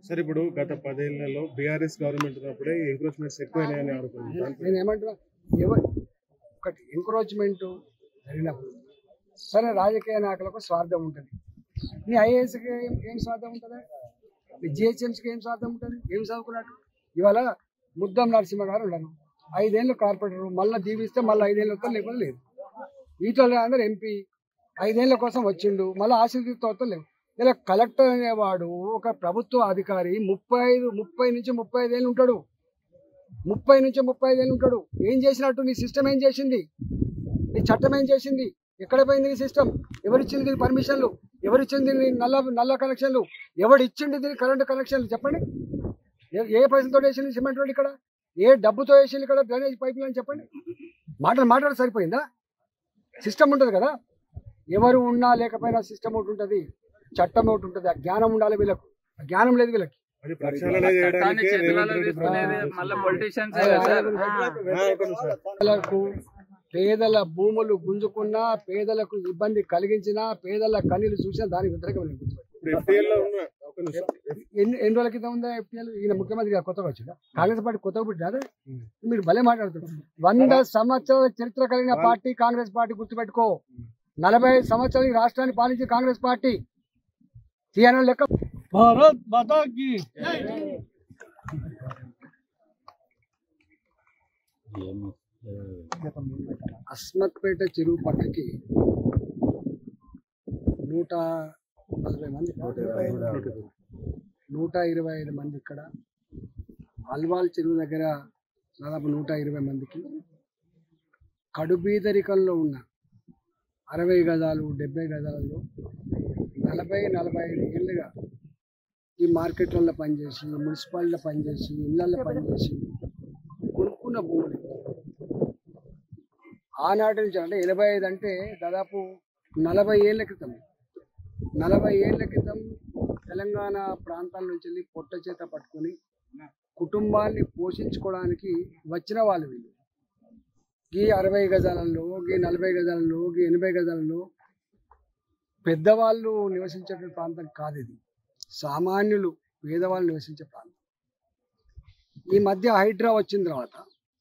Sir ఇప్పుడు గత పదేళ్లలో బీఆర్ఎస్ గవర్నమెంట్ ఉన్నప్పుడే ఎంక్రోచ్మెంట్స్ ఎక్కువైనాయని ఆరోపణలు దాంట్లో నేను ఏమంటున్నా ఎవరు ఒకటి ఎంక్రోచ్మెంట్ జరిగినప్పుడు సరే రాజకీయ నాయకులకు స్వార్థం ఉంటుంది నీ ఐఏఎస్కి ఏం ఏం స్వార్థం ఉంటుందా నీ జిహెచ్ఎంసీకి ఏం స్వార్థం ఉంటుంది ఏం చదువుకున్నట్టు ఇవాళ ముద్దం నరసింహ గారు ఉండను ఐదేళ్ళు కార్పొరేటర్ మళ్ళీ దీవిస్తే మళ్ళీ ఐదేళ్ళు వస్తాను లేకపోతే లేదు ఈటల అందరు ఎంపీ ఐదేళ్ల కోసం వచ్చిండు మళ్ళీ ఆశీర్వదితో లేవు ఇలా కలెక్టర్ అనేవాడు ఒక ప్రభుత్వ అధికారి ముప్పై ఐదు ముప్పై నుంచి ముప్పై ఐదేళ్ళు ఉంటాడు ముప్పై నుంచి ముప్పై ఐదేళ్ళు ఉంటాడు ఏం చేసినట్టు నీ సిస్టమ్ ఏం చేసింది నీ చట్టం ఏం చేసింది ఎక్కడ పోయింది నీ సిస్టమ్ ఎవరిచ్చింది దీని పర్మిషన్లు ఎవరిచ్చింది దీని నల్ల నల్ల కనెక్షన్లు ఎవడు ఇచ్చింది దీని కరెంటు కనెక్షన్లు చెప్పండి ఏ- ఏ పైసలతో వేసింది సిమెంట్ రోడ్ ఇక్కడ ఏ డబ్బుతో వేసింది ఇక్కడ డ్రైనేజ్ పైప్ లైన్ చెప్పండి మాటలు మాట్లాడ సరిపోయిందా సిస్టమ్ ఉంటుంది కదా ఎవరు ఉన్నా లేకపోయినా సిస్టమ్ ఒకటి ఉంటుంది చట్టం ఒకటి ఉంటుంది ఆ జ్ఞానం ఉండాలి వీళ్ళకు ఆ జ్ఞానం లేదు వీళ్ళకి అది ప్రక్షాళన చట్టాన్ని చేయడానికి చేతులలో రేవంత్ రెడ్డి తీసుకునేది ప్రభుత్వం మళ్ళీ పొలిటీషియన్స్ అదే, సార్ అదే, ఆ, ఒక నిమిషం. పేదలకు పేదల భూములు గుంజుకున్నా పేదలకు ఇబ్బంది కలిగించినా పేదల కన్నీళ్లు చూసినా దానికి వ్యతిరేకమైన గుర్తుపెట్టు ఇప్పుడు FTL లో ఉన్న ఒక నిమిషం. ఎన్ని ఎన్ని రోజుల క్రితం ఉందా ఎఫ్టీఎల్ ఈయన ముఖ్యమంత్రి గారు కొత్తగా వచ్చిందా కాంగ్రెస్ పార్టీ కొత్తగా పుట్టినా మీరు భలే మాట్లాడుతున్నారు వంద సంవత్సరాల చరిత్ర కలిగిన పార్టీ కాంగ్రెస్ పార్టీ గుర్తుపెట్టుకో నలభై ఐదు సంవత్సరాలు ఈ రాష్ట్రాన్ని పాలించే కాంగ్రెస్ పార్టీ తీయన లెక్క భారత్ మాతా కీ అస్మత్పేట చెరువు పక్కకి నూట నలభై మంది నూట ఇరవై ఐదు మంది ఇక్కడ అల్వాల్ చెరువు దగ్గర దాదాపు నూట ఇరవై మందికి కడుబీదరికంలో ఉన్న అరవై గజాలు డెబ్బై గజాలలో నలభై నలభై ఐదు ఏళ్ళుగా ఈ మార్కెట్లలో పనిచేసి మున్సిపాలిటీలో పనిచేసి ఇళ్ళల్లో పనిచేసి కొనుక్కున్న భూములు ఆనాటి నుంచి అంటే ఎనభై ఐదు అంటే దాదాపు నలభై ఏళ్ల క్రితం నలభై ఏళ్ల క్రితం తెలంగాణ ప్రాంతాల నుంచి వెళ్ళి పొట్ట చేత పట్టుకొని కుటుంబాన్ని పోషించుకోవడానికి వచ్చిన వాళ్ళు వీళ్ళు ఈ అరవై గజాలలో ఈ నలభై గజాలలో ఈ ఎనభై గజాలలో పెద్దవాళ్ళు నివసించే ప్రాంతం కాదు ఇది సామాన్యులు పేదవాళ్ళు నివసించే ప్రాంతం ఈ మధ్య హైడ్రా వచ్చిన తర్వాత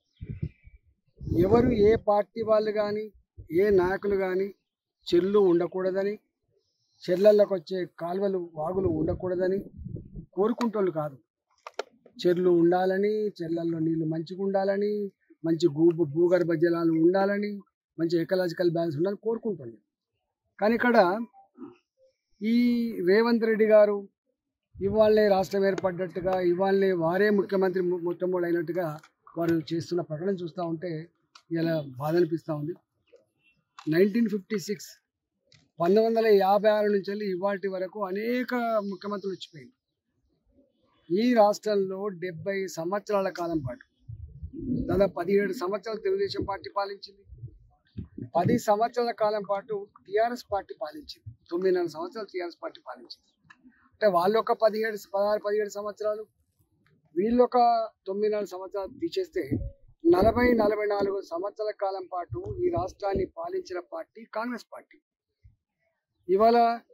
ఎవరు ఏ పార్టీ వాళ్ళు కానీ ఏ నాయకులు కానీ చెర్లు ఉండకూడదని చెర్లలోకి వచ్చే కాలువలు వాగులు ఉండకూడదని కోరుకుంటోళ్ళు కాదు చెర్లు ఉండాలని చెర్లల్లో నీళ్లు మంచిగా ఉండాలని మంచి భూ భూగర్భ జలాలు ఉండాలని మంచి ఎకలాజికల్ బ్యాలెన్స్ ఉండాలని కోరుకుంటుంది కానీ ఇక్కడ ఈ రేవంత్ రెడ్డి గారు ఇవాళనే రాష్ట్రం ఏర్పడ్డట్టుగా ఇవాళనే వారే ముఖ్యమంత్రి ము- మొట్టమొదటి అయినట్టుగా వారు చేస్తున్న ప్రకటన చూస్తూ ఉంటే ఇలా బాధ అనిపిస్తూ ఉంది నైన్టీన్ ఫిఫ్టీ సిక్స్ పంతొమ్మిది వందల యాభై ఆరు నుంచి వెళ్ళి ఇవాటి వరకు అనేక ముఖ్యమంత్రులు వచ్చిపోయింది ఈ రాష్ట్రంలో డెబ్బై సంవత్సరాల కాలం పాటు దాదాపు పదిహేడు సంవత్సరాలు తెలుగుదేశం పార్టీ పాలించింది పది సంవత్సరాల కాలం పాటు టీఆర్ఎస్ పార్టీ పాలించింది తొమ్మిదిన్నర సంవత్సరాలు టీఆర్ఎస్ పార్టీ పాలించింది అంటే వాళ్ళు ఒక పదిహేడు పదహారు పదిహేడు సంవత్సరాలు వీళ్ళు ఒక తొమ్మిదిన్నర సంవత్సరాలు తీసేస్తే నలభై నలభై నాలుగు సంవత్సరాల కాలం పాటు ఈ రాష్ట్రాన్ని పాలించిన పార్టీ కాంగ్రెస్ పార్టీ ఇవాళ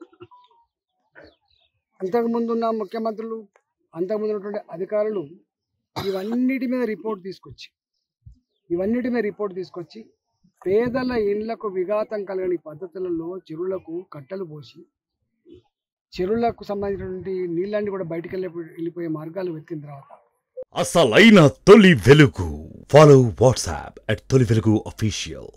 అంతకుముందు ఉన్న ముఖ్యమంత్రులు అంతకుముందు ఉన్నటువంటి అధికారులు ఇవన్నిటి మీద రిపోర్ట్ తీసుకొచ్చి ఇవన్నిటి మీద రిపోర్ట్ తీసుకొచ్చి పేదల ఇండ్లకు విఘాతం కలగని పద్ధతులలో చెరువులకు కట్టలు పోసి చెరువులకు సంబంధించినటువంటి నీళ్ళన్నీ కూడా బయటికి వెళ్ళి వెళ్ళిపోయే మార్గాలు వెతికిన తర్వాత అసలైన తొలి వెలుగు ఫాలో వాట్సాప్ అట్ తొలి వెలుగు అఫీషియల్